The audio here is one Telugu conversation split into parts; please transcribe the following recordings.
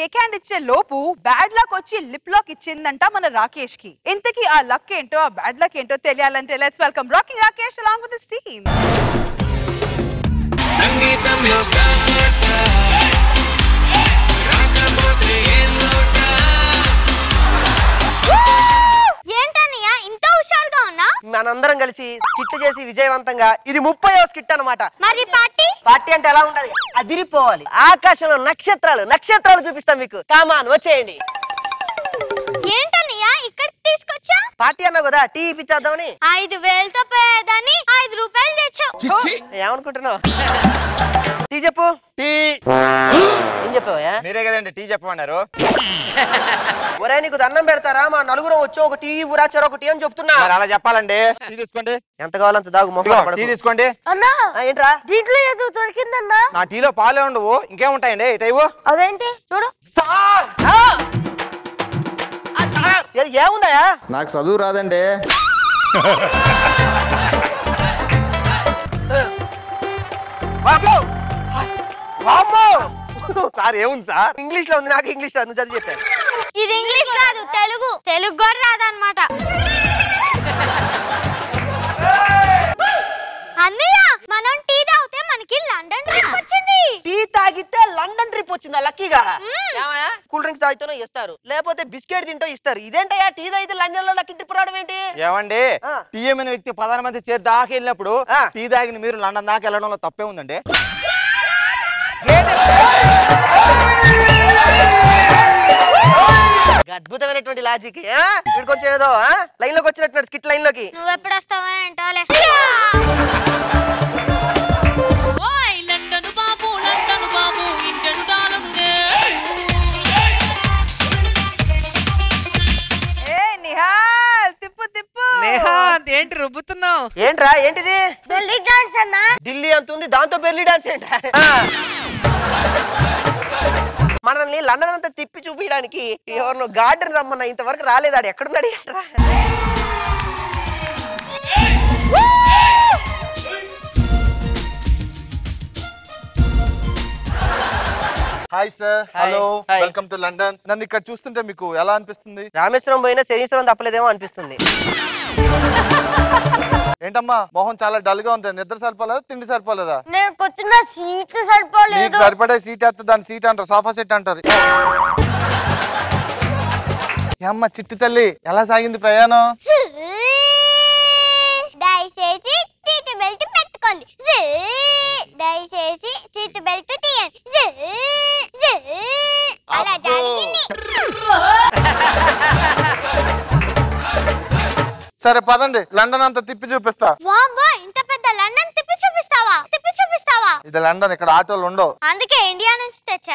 షేక్ హ్యాండ్ ఇచ్చే లోపు బ్యాడ్ లక్ వచ్చి లిప్ లాక్ ఇచ్చిందంట మన రాకేష్ కి ఇంతకీ ఆ లక్ ఏంటో ఆ బ్యాడ్ లక్ ఏంటో తెలియాలంటే let's welcome rocking Rakesh along with team సంగీతంలో సమస్య రాకపోతే ఏం లోట ఏంటన్నయ్య ఇంత హుషారుగా ఉన్నా మనందరం కలిసి స్కిట్ చేసి విజయవంతంగా ఇది ముప్పయో స్కిట్ అన్నమాట మరి పార్టీ పార్టీ అంటే ఎలా ఉండాలి అదిరిపోవాలి ఆకాశంలో నక్షత్రాలు నక్షత్రాలు చూపిస్తాం మీకు కామాన్ వచ్చేయండి ఏంటన్నయ్య ఇక్కడికి తీసుకొచ్చా పార్టీ అన్నావు కదా టీ ఇప్పించేద్దామని ఐదు వేలతో పోయేదాన్ని ఐదు రూపాయలు తెచ్చావు ఏమనుకుంటున్నావు టీ చెప్పు టీ ఏం చెప్పావా మీరే కదండి టీ చెప్పమన్నారు ఒరే నీకు దండం పెడతారా మా నలుగురం వచ్చి ఒక టీ ఊరా చెరొక టీ అని చెప్తున్నా మరి అలా చెప్పాలండి టీ తీసుకోండి ఎంత కావాలంత దాగు ఇదిగో, మొహం టీ తీసుకోండి అన్నా ఆ, ఏంట్రా దీంట్లో ఏదో దొరికిందన్నా నా టీలో పాలే ఉండవు ఇంకేముంటాయండి ఇటైవు అదేంటి చూడు సార్ ఆ! ఏ- ఏముందయా నాకు చదువు రాదండి బాబు వామ్మో! సార్ ఏముంది సార్ ఇంగ్లీష్ లో ఉంది నాకు ఇంగ్లీష్ రాదు నువ్వు చదివి చెప్పాను ఇది ఇంగ్లీష్ కాదు తెలుగు తెలుగు కూడా రాదన్నమాట అన్నయ్య మనం టీ తాగితే మనకి లండన్ ట్రిప్ వచ్చింది టీ తాగితే లండన్ ట్రిప్ వచ్చిందా లక్కీగా మ్మ్. ఏమయ్యా? కూల్ డ్రింక్స్ తాగితేనో ఇస్తారు లేకపోతే బిస్కెట్ తింటో ఇస్తారు ఇదేంటయ్యా టీ తాగితే లండన్ లో లక్కీ ట్రిప్ రావడం ఏంటి ఏమండి ఆ. టీఎం అనే వ్యక్తి ప్రధానమంత్రి చేతి దాకా వెళ్ళినప్పుడు ఆ. టీ తాగిన మీరు లండన్ దాకా వెళ్ళడంలో తప్పే ఉందండి అద్భుతమైనటువంటి లాజిక్ వీడు కొంచెం ఏదో లైన్ లోకి వచ్చినట్టున్నాడు స్కిట్ లైన్ లోకి నువ్వు ఎప్పుడు వస్తావా ఏంటోలే ఓయ్ లండను బాబు లండను బాబు ఇంటను డాలనునే ఏ నిహాల్ తిప్పు తిప్పు నేహా ఏంటి రుబ్బుతున్నావు ఏంట్రా ఏంటిది బెల్లీ డాన్స్ అన్నా ఢిల్లీ అంత ఉంది దాంతో బెర్లీ డాన్స్ ఏంట మనల్ని లండన్ అంతా తిప్పి చూపించడానికి ఎవరినో గార్డెన్ రమ్మన్నా ఇంతవరకు రాలేదాడు ఎక్కడున్నాడు ఏంట్రా? Hi sir Hi. Hello Hi. Welcome to London నన్ను ఇక్కడ చూస్తుంటే మీకు ఎలా అనిపిస్తుంది రామేశ్వరం పోయినా శనీశ్వరం తప్పలేదేమో అనిపిస్తుంది ఏంటమ్మా మొహం చాలా డల్ గా ఉంది నిద్ర సరిపోలేదా తిండి సరిపోలేదా నేను కూర్చున్న సీట్లు నీకు సరిపోలేదు సరిపడే సీట్ వేస్తే దాని సీట్ అంటారు సోఫా సెట్ అంటారు ఏ అమ్మ చిట్టి తల్లి ఎలా సాగింది ప్రయాణం దయచేసి సీటు బెల్ట్ పెట్టుకోండి దయచేసి సీటు బెల్ట్ తీయండి అలా అబ్బో. జరిగింది సరే పదండి లండన్ అంతా తిప్పి చూపిస్తా వామ్మో ఇంత పెద్ద లండన్ తిప్పి చూపిస్తావా తిప్పి చూపిస్తావా ఇది లండన్ ఇక్కడ ఆటోలు ఉండవు అందుకే ఇండియా నుంచి తెచ్చా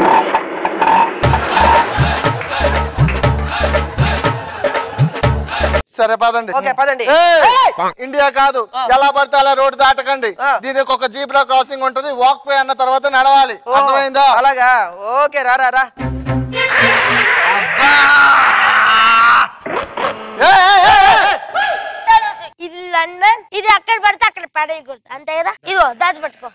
సరే పదండి ఓకే పదండి ఏయ్! ఇండియా కాదు ఎలా పడితే అలా రోడ్డు దాటకండి ఆ. దీనికి ఒక జీబ్రా క్రాసింగ్ ఉంటుంది వాక్ వే అన్న తర్వాత నడవాలి ఓ, అర్థమైందా అలాగా ఓకే రా రా రా ఏయ్, ఏయ్, ఏయ్, ఏయ్! తెలుసు. ఇది లండన్ ఇది అక్కడ పడితే అక్కడ పడేయకూడదు అంతే కదా ఇగో దాచిపెట్టుకో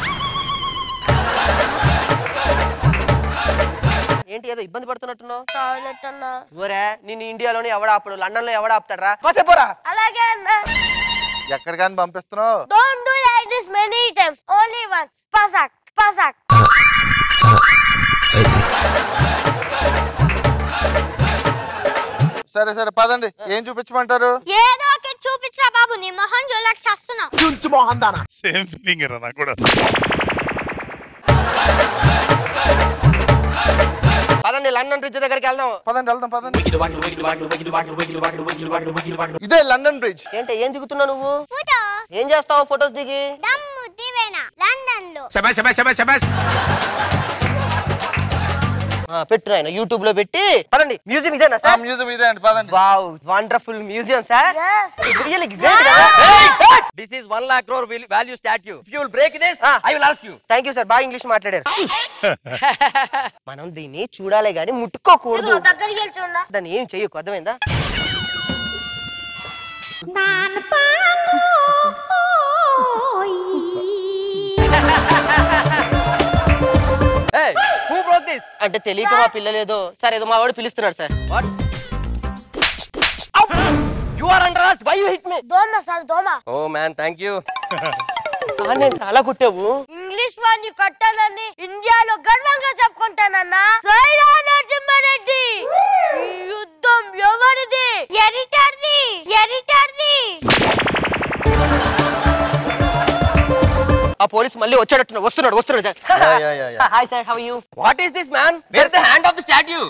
ఏంటి ఏదో ఇబ్బంది పడుతున్నట్టున్నావు టాయిలెట్ అన్నా ఓరే నిన్ను ఇండియాలోని ఎవడ ఆపుడు లండన్ లో ఎవడ ఆపుతాడరా కాసేపోరా అలాగే అన్నా ఎక్కడికని పంపిస్తున్నావు don't do like this many times only once పసాక్ పసాక్ సరే సరే పదండి ఏం చూపించమంటారు ఏదో ఒకటి చూపించరా బాబు నీ మొహం చూడలేక చేస్తున్నావు సేమ్ ఫీలింగ్ రా నాకు కూడా పదండి లండన్ బ్రిడ్జ్ దగ్గరికి వెళ్దాం పదండి వెళ్దాం పదండి ఇదే లండన్ బ్రిడ్జ్ ఏంటి ఏం దిగుతున్నావు నువ్వు ఫోటో ఏం చేస్తావు ఫొటోస్ దిగి దమ్ము దివేనా లండన్ లో ఆ, పెట్టు ఆయన యూట్యూబ్ లో పెట్టి పదండి మ్యూజియం ఇదేనా ఆ సార్ మ్యూజియం ఇదే అండి పదండి wow wonderful museum sir Yes. Really great కదా This is one lakh crore val- value statue. If you will break this, Ah. I will ask you. Thank you sir బాగా ఇంగ్లీష్ మాట్లాడారు మనం దీన్ని చూడాలి గానీ ముట్టుకోకూడదు ఇదిగో దగ్గరికి వెళ్ళి చూడన్నా దాన్ని ఏం చెయ్యకు అర్థమైందా Hey, who brought this? అంటే తెలియక మా పిల్లలేదో సార్ ఏదో మా వాడు పిలుస్తున్నాడు sir What? You are under arrest. Why you hit me? దోమ సార్ దోమ Oh man, thank you. ఆ, నేను చాలా కుట్టావు ఇంగ్లీష్ వాడిని కట్టాలని ఇండియాలో గర్వంగా చెప్పుకుంటానన్నా సైరా నరసింహారెడ్డి ఈ యుద్ధం ఎవరిది ఎడిటర్ది ఎడిటర్ది ఆ పోలీస్ మళ్ళీ వచ్చాడట్టున్నాడు వస్తున్నాడు వస్తున్నాడు sir Yeah, yeah, yeah, yeah. Hi sir how you What is this, man? Where's the hand of the statue?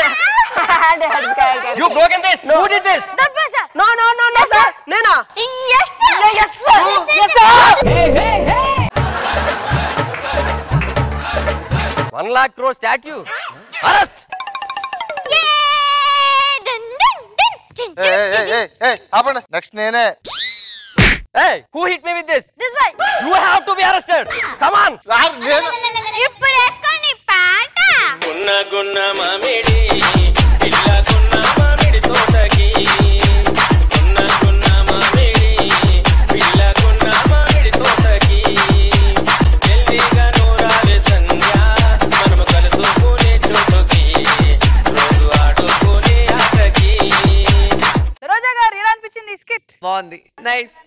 You broken this? Who did this? దర్పా sir no no no no sir నేనా yes yes sir yes sir One lakh crore statue. Arrest! ఆపండి నెక్స్ట్ నేనే Hey, who hit me with this? This by You have to be arrested. Come on. Sir నేను ఇప్పుడు వేసుకోండి పాట గున్న గున్న మామిడి పిల్ల గున్న మామిడి తోటకి గున్న గున్న మామిడి పిల్ల గున్న మామిడి తోటకి ఎల్లిగా నూరాలే సంధ్య మనము కలుసుకునే చోటుకి రోజు ఆడుకునే ఆటకి రోజా గారు ఎలా అనిపించింది ఈ స్కిట్ బాగుంది నైస్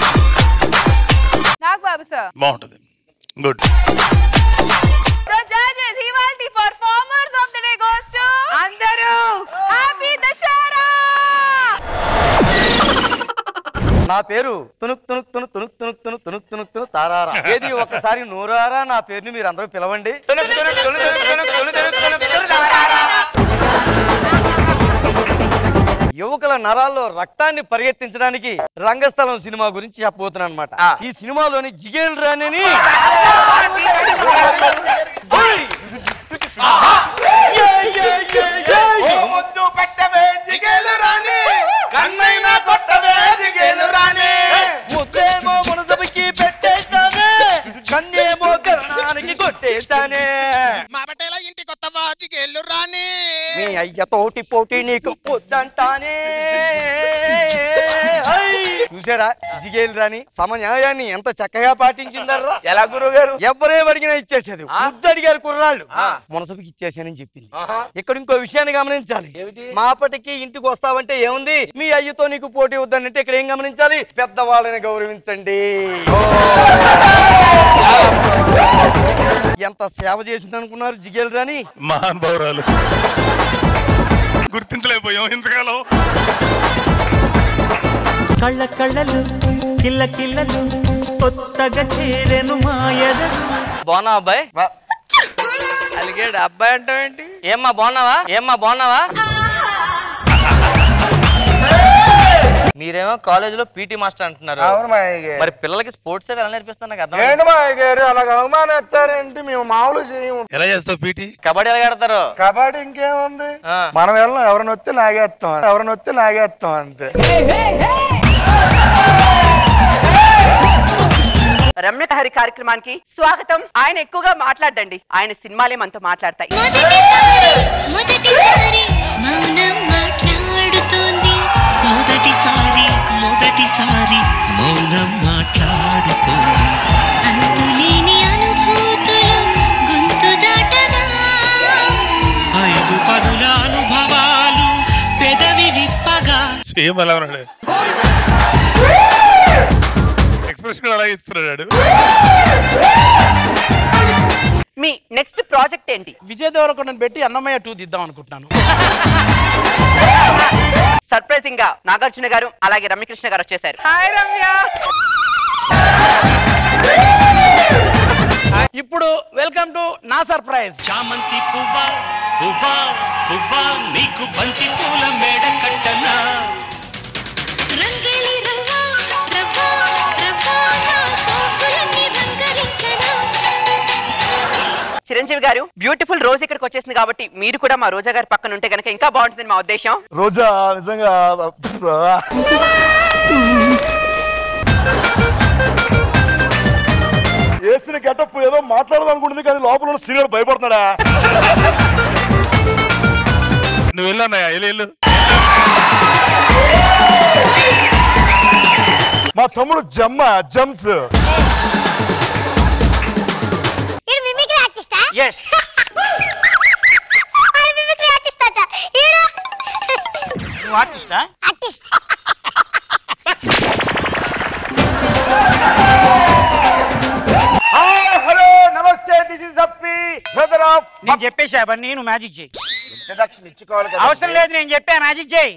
నాకు బాబు సార్ బాగుంటుంది గుడ్ సో జడ్జెస్ ఇవాల్టి performers of the day goes to అందరూ హ్యాపీ దశహరా నా పేరు తునుక్ తునుక్ తునుక్ తునుక్ తునుక్ తునుక్ తునుక్ తునుక్ తునుక్ తారారా ఏది ఒక్కసారి నూరారా నా పేరుని మీరు అందరూ పిలవండి యువకుల నరాల్లో రక్తాన్ని పరిగెత్తించడానికి రంగస్థలం సినిమా గురించి చెప్పబోతున్నాను అనమాట ఈ సినిమాలోని జిగేల్ రాణిని ఓయ్! ఏ, ఏ, ఏ, ఏ, ఏ! ముద్దు పెట్టవే దిగేలు రాని కన్నైనా కొట్టవే దిగేలు రాని ముద్దేమో మునసబికి పెట్టేశానే కన్నేమో కరణానికి కొట్టేశానే మా బట్టేల ఇంటి కొత్తవా దిగేలు రాని మీ అయ్యతోటి పోటీ నీకు పొద్దంటానే హై! చూసారా జిగేలు రాని సమన్యాయాన్ని ఎంత చక్కగా పాటించిందర్రా ఎలా గురువు గారు ఎవరేం అడిగినా ఇచ్చేసేది ముద్దు అడిగారు కుర్రాళ్ళు మునసబికి ఇచ్చేసానని చెప్పింది ఇక్కడ ఇంకో విషయాన్ని గమనించాలి మాపటికి ఇంటికి వస్తావంటే ఏముంది మీ అయ్యతో నీకు పోటీ వద్దనంటే ఇక్కడ ఏం గమనించాలి పెద్దవాళ్ళని గౌరవించండి ఎంత సేవ చేసింది అనుకున్నారు జిగేలు రాని మహానుభావురాలు గుర్తించలేకపోయాం ఇంతకాలం కళ్ళ కళ్ళలు కిల్ల కిల్లలు కొత్తగా చేరెను మాయద బాగున్నావా అబ్బాయి అలిగాడు అబ్బాయి అంటావేంటి ఏమ్మా బాగున్నావా ఏమ్మా బాగున్నావా మీరేమో కాలేజీలో పీటీ మాస్టర్ అంటున్నారు అవును మా అయ్య మరి పిల్లలకి స్పోర్ట్స్ ఎలా నేర్పిస్తున్నా నాకు అర్థం ఏంటి మా అయ్య గారు అలాగ అవమానేస్తారేంటి మేము మామూలు చేయము ఎలా చేస్తావు పీటీ కబడ్డీ ఎలా ఆడతారు కబడ్డీ ఇంకేముంది ఆ. మనం వెళ్ళం ఎవరిని వస్తే లాగేస్తాం ఎవరిని వస్తే లాగేస్తాం అంతే రమ్యహరి కార్యక్రమానికి స్వాగతం ఆయన ఎక్కువగా మాట్లాడండి ఆయన సినిమాలే మనతో మాట్లాడతాయి మొదటిసారి మౌనం మాట్లాడుతోంది మొదటిసారి మొదటిసారి మౌనం మాట్లాడుతోంది అంతులేని అనుభూతులు గొంతు దాటగా ఐదు పదుల అనుభవాలు పెదవి విప్పగా సేమ్ అలా ఉన్నాడు ఎక్స్ప్రెషన్ కూడా అలాగే ఇస్తున్నాడు మీ నెక్స్ట్ ప్రాజెక్ట్ ఏంటి విజయ్ దేవరకొండను పెట్టి అన్నమయ్య టూ దిద్దాం అనుకుంటున్నాను సర్ప్రైజింగ్ గా నాగార్జున గారు అలాగే రమ్యకృష్ణ గారు వచ్చేసారు హాయ్ రమ్య ఇప్పుడు వెల్కమ్ టు నా సర్ప్రైజ్ చామంతి పువ్వా పువ్వా పువ్వా నీకు బంతి పూల మేడ కట్టనా రంగేలి రవ్వా రవ్వా రవ్వా నా సోకులన్నీ రంగరించనా చిరంజీవి గారు బ్యూటిఫుల్ రోజు ఇక్కడికి వచ్చేసింది కాబట్టి మీరు కూడా మా రోజా గారి పక్కన ఉంటే కనుక ఇంకా బాగుంటుంది మా ఉద్దేశం రోజా నిజంగా వేసిన గెటప్ ఏదో మాట్లాడదాం కానీ లోపల ఉన్న సీనియర్ భయపడుతున్నాడా నువ్వు వెళ్ళన్నాయా వెళ్ళు వెళ్ళు మా తమ్ముడు జమ్మ జమ్స్ ఇది మిమిక్రీ ఆర్టిస్టా ఎస్ నువ్వు ఆర్టిస్టా ఆర్టిస్ట్ హలో నమస్తే దిస్ ఇస్ అప్పి బ్రదర్ ఆఫ్ నేను చెప్పేసా అవన్నీ నువ్వు మ్యాజిక్ చేయి ఇంట్రడక్షన్ ఇచ్చుకోవాలి కదా అవసరం లేదు నేను చెప్పా మ్యాజిక్ చేయి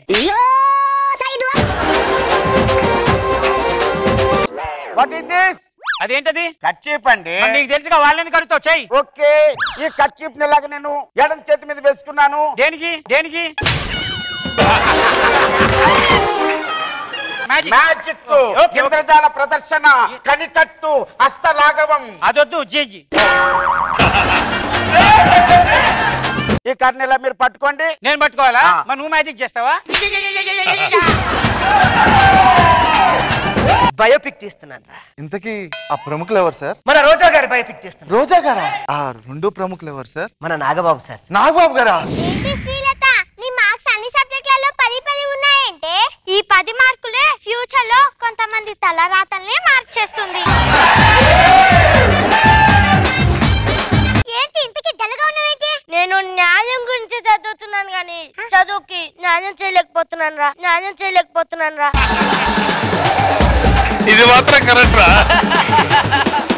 వాట్ ఇస్ దిస్ అదేంటది కర్చీప్ అండి మరి నీకు తెలుసుగా వాళ్ళని కడుగుతావు చెయ్యి ఓకే ఈ కర్చీప్ ని ఇలాగ నేను ఎడం చేతి మీద వేసుకున్నాను దేనికి దేనికి మ్యాజిక్ మ్యాజిక్ ఓకే, ఓకే. ఇంద్రజాల ప్రదర్శన కనికట్టు హస్తలాఘవం అదొద్దు జేజీ ఈ కర్నీలా మీరు పట్టుకోండి నేను పట్టుకోవాలా ఆ. మరి నువ్వు మ్యాజిక్ చేస్తావా బయోపిక్ తీస్తున్నాను రా ఇంతకీ ఆ ప్రముఖులు ఎవరు సార్ మన రోజా గారి బయోపిక్ తీస్తున్నాను రోజా గారా ఆ రెండు ప్రముఖులు ఎవరు సార్ మన నాగబాబు సార్ నాగబాబు గారా ఏంటి శ్రీలత నీ మార్క్స్ అన్ని సబ్జెక్టులలో పది పది ఉన్నాయంటే ఈ పది మార్కులే ఫ్యూచర్ లో కొంతమంది తలరాతల్ని మార్క్ చేస్తుంది ఏంటి ఇంతకి డల్గా ఉన్నావేంటి నేను న్యాయం గురించి చదువుతున్నాను కానీ చదువుకి న్యాయం చేయలేకపోతున్నాను రా న్యాయం చేయలేకపోతున్నాను రా ఇది మాత్రం కరెక్ట్ రా